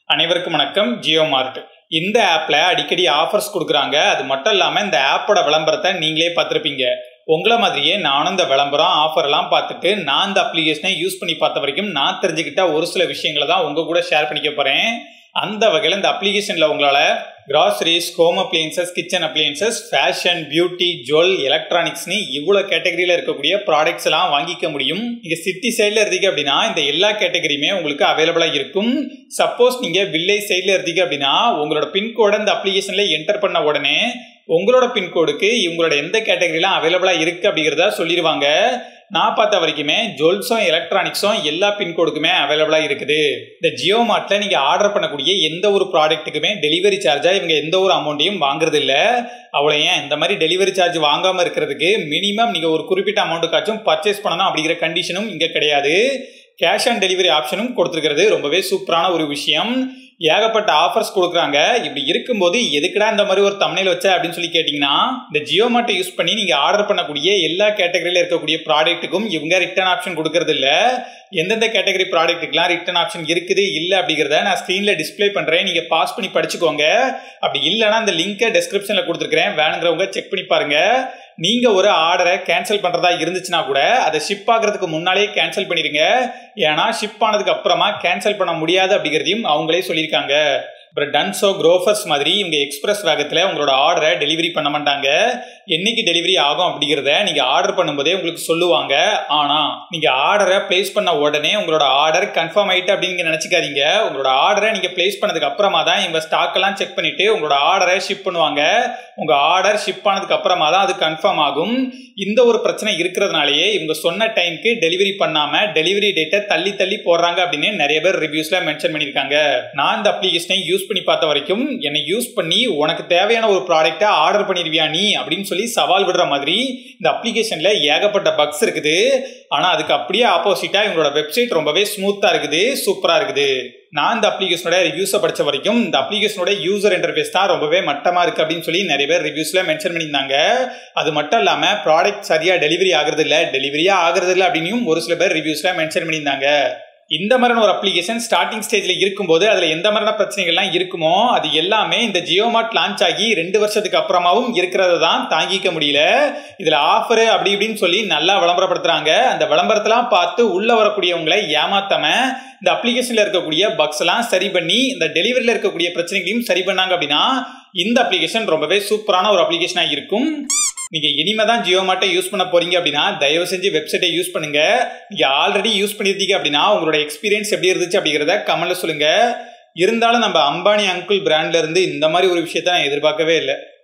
அனைவருக்கும் வணக்கம் ஜியோ மார்ட் இந்த ஆப்பில் அடிக்கடி ஆஃபர்ஸ் கொடுக்குறாங்க அது மட்டும் இல்லாமல் இந்த ஆப்போட விளம்பரத்தை நீங்களே பார்த்துருப்பீங்க உங்களை மாதிரியே நானும் இந்த விளம்பரம் ஆஃபர்லாம் பார்த்துட்டு நான் இந்த அப்ளிகேஷனை யூஸ் பண்ணி பார்த்த வரைக்கும் நான் தெரிஞ்சுக்கிட்ட ஒரு சில விஷயங்களை தான் உங்கள் கூட ஷேர் பண்ணிக்க போகிறேன் அந்த வகையில் இந்த அப்ளிகேஷனில் உங்களால் groceries home appliances kitchen appliances fashion beauty jewel எலக்ட்ரானிக்ஸ்னு இவ்வளோ கேட்டகரியில் இருக்கக்கூடிய ப்ராடக்ட்ஸ் எல்லாம் வாங்கிக்க முடியும் இங்கே சிட்டி சைடில் இருந்தீங்க அப்படின்னா இந்த எல்லா கேட்டகரியுமே உங்களுக்கு அவைலபிளாக இருக்கும் சப்போஸ் நீங்கள் வில்லேஜ் சைடில் இருந்தீங்க அப்படின்னா உங்களோட பின்கோடை இந்த அப்ளிகேஷனில் என்டர் பண்ண உடனே உங்களோட பின்கோடுக்கு இவங்களோட எந்த கேட்டகரிலாம் அவைலபிளாக இருக்குது அப்படிங்கிறத சொல்லிடுவாங்க நான் பார்த்த வரைக்குமே ஜுவல்ஸும் எலக்ட்ரானிக்ஸும் எல்லா பின்கோடுக்குமே அவைலபிளாக இருக்குது இந்த ஜியோ மார்ட்டில் நீங்கள் ஆர்டர் பண்ணக்கூடிய எந்த ஒரு ப்ராடக்ட்டுக்குமே டெலிவரி சார்ஜாக இவங்க எந்த ஒரு அமௌண்ட்டையும் வாங்குறது இல்லை அவ்வளோ ஏன் இந்த மாதிரி டெலிவரி சார்ஜ் வாங்காமல் இருக்கிறதுக்கு மினிமம் நீங்கள் ஒரு குறிப்பிட்ட அமௌண்ட்டுக்காச்சும் பர்ச்சேஸ் பண்ணணும் அப்படிங்கிற கண்டிஷனும் இங்கே கிடையாது கேஷ் ஆன் டெலிவரி ஆப்ஷனும் கொடுத்துருக்கிறது ரொம்பவே சூப்பரான ஒரு விஷயம் ஏகப்பட்ட ஆஃபர்ஸ் கொடுக்குறாங்க இப்படி இருக்கும்போது எதுக்குடா இந்த மாதிரி ஒரு தமிழில் வச்ச அப்படின்னு சொல்லி கேட்டிங்கன்னா இந்த ஜியோ மார்ட்டை யூஸ் பண்ணி நீங்கள் ஆர்டர் பண்ணக்கூடிய எல்லா கேட்டகரியில் இருக்கக்கூடிய ப்ராடக்ட்டுக்கும் இவங்க ரிட்டர்ன் ஆப்ஷன் கொடுக்கறது இல்லை எந்தெந்த கேட்டகரி ப்ராடக்ட்டுக்கெலாம் ரிட்டர்ன் ஆப்ஷன் இருக்குது இல்லை அப்படிங்கிறத நான் ஸ்க்ரீனில் டிஸ்பிளே பண்ணுறேன் நீங்கள் பாஸ் பண்ணி படிச்சுக்கோங்க அப்படி இல்லைனா அந்த லிங்கை டெஸ்கிரிப்ஷனில் கொடுத்துருக்குறேன் வேணுங்கிறவங்க செக் பண்ணி பாருங்கள் நீங்கள் ஒரு ஆர்டரை கேன்சல் பண்ணுறதா இருந்துச்சுன்னா கூட அதை ஷிப் ஆகிறதுக்கு முன்னாலேயே கேன்சல் பண்ணிடுங்க ஏன்னா ஷிப் ஆனதுக்கு அப்புறமா கேன்சல் பண்ண முடியாது அப்படிங்கிறதையும் அவங்களே சொல்லியிருக்காங்க அப்புறம் டன்ஸோ க்ரோஃபர்ஸ் மாதிரி இவங்க எக்ஸ்பிரஸ் வேகத்தில் உங்களோட ஆர்டரை டெலிவரி பண்ண மாட்டாங்க என்னைக்கு டெலிவரி ஆகும் அப்படிங்கிறத நீங்கள் ஆர்டர் பண்ணும்போதே உங்களுக்கு சொல்லுவாங்க ஆனால் நீங்கள் ஆர்டரை பிளேஸ் பண்ண உடனே உங்களோட ஆர்டர் கன்ஃபார்ம் ஆகிட்டு அப்படின்னு நினச்சிக்காதீங்க உங்களோட ஆர்டரை நீங்கள் பிளேஸ் பண்ணதுக்கு அப்புறமா தான் இவங்க ஸ்டாக்கெல்லாம் செக் பண்ணிவிட்டு உங்களோட ஆர்டரை ஷிப் பண்ணுவாங்க உங்கள் ஆர்டர் ஷிப் ஆனதுக்கு அப்புறமா தான் அது கன்ஃபார்ம் ஆகும் இந்த ஒரு பிரச்சனை இருக்கிறதுனாலயே இவங்க சொன்ன டைம்க்கு டெலிவரி பண்ணாமல் டெலிவரி டேட்டை தள்ளி தள்ளி போடுறாங்க அப்படின்னு நிறைய பேர் ரிவ்யூஸில் மென்ஷன் பண்ணியிருக்காங்க நான் இந்த அப்ளிகேஷனை யூஸ் பண்ணி பார்த்த வரைக்கும் என்னை யூஸ் பண்ணி உனக்கு தேவையான ஒரு ப்ராடக்ட்டை ஆர்டர் பண்ணிடுவியா நீ அப்படின்னு சொல்லி சவால் விடுற மாதிரி இந்த அப்ளிகேஷனில் ஏகப்பட்ட பக்ஸ் இருக்குது ஆனால் அதுக்கு அப்படியே ஆப்போசிட்டாக இவங்களோட வெப்சைட் ரொம்பவே ஸ்மூத்தாக இருக்குது சூப்பராக இருக்குது நான் இந்த அப்ளிகேஷனோட ரிவ்யூஸை படித்த வரைக்கும் இந்த அப்ளிகேஷனோட யூசர் இன்டர்ஃபேஸ் தான் ரொம்பவே மட்டமாக இருக்குது அப்படின்னு சொல்லி நிறைய பேர் ரிவ்யூஸில் மென்ஷன் பண்ணியிருந்தாங்க அது மட்டும் இல்லாமல் ப்ராடக்ட் சரியாக டெலிவரி ஆகிறது இல்லை டெலிவரியாக ஆகிறது இல்லை அப்படின்னும் ஒரு சில பேர் ரிவ்யூஸில் மென்ஷன் பண்ணியிருந்தாங்க இந்த மாதிரியான ஒரு அப்ளிகேஷன் ஸ்டார்டிங் ஸ்டேஜில் இருக்கும்போது அதில் எந்த மாதிரியான பிரச்சனைகள்லாம் இருக்குமோ அது எல்லாமே இந்த ஜியோ மார்ட் லான்ச் ஆகி ரெண்டு வருஷத்துக்கு அப்புறமாவும் இருக்கிறத தான் தாங்கிக்க முடியல இதில் ஆஃபரு அப்படி இப்படின்னு சொல்லி நல்லா விளம்பரப்படுத்துகிறாங்க அந்த விளம்பரத்தெல்லாம் பார்த்து உள்ளே வரக்கூடியவங்களை ஏமாத்தாம இந்த அப்ளிகேஷனில் இருக்கக்கூடிய பக்ஸ் எல்லாம் சரி பண்ணி இந்த டெலிவரியில் இருக்கக்கூடிய பிரச்சனைகளையும் சரி பண்ணாங்க அப்படின்னா இந்த அப்ளிகேஷன் ரொம்பவே சூப்பரான ஒரு அப்ளிகேஷனாக இருக்கும் நீங்கள் இனிமே தான் ஜியோ மார்ட்டை யூஸ் பண்ண போறீங்க அப்படின்னா தயவு செஞ்சு வெப்சைட்டை யூஸ் பண்ணுங்க நீங்கள் ஆல்ரெடி யூஸ் பண்ணியிருந்தீங்க அப்படின்னா உங்களோட எக்ஸ்பீரியன்ஸ் எப்படி இருந்துச்சு அப்படிங்கிறத கமெண்ட்ல சொல்லுங்க இருந்தாலும் நம்ம அம்பானி அங்கிள் பிராண்ட்ல இருந்து இந்த மாதிரி ஒரு விஷயத்த நான் எதிர்பார்க்கவே இல்லை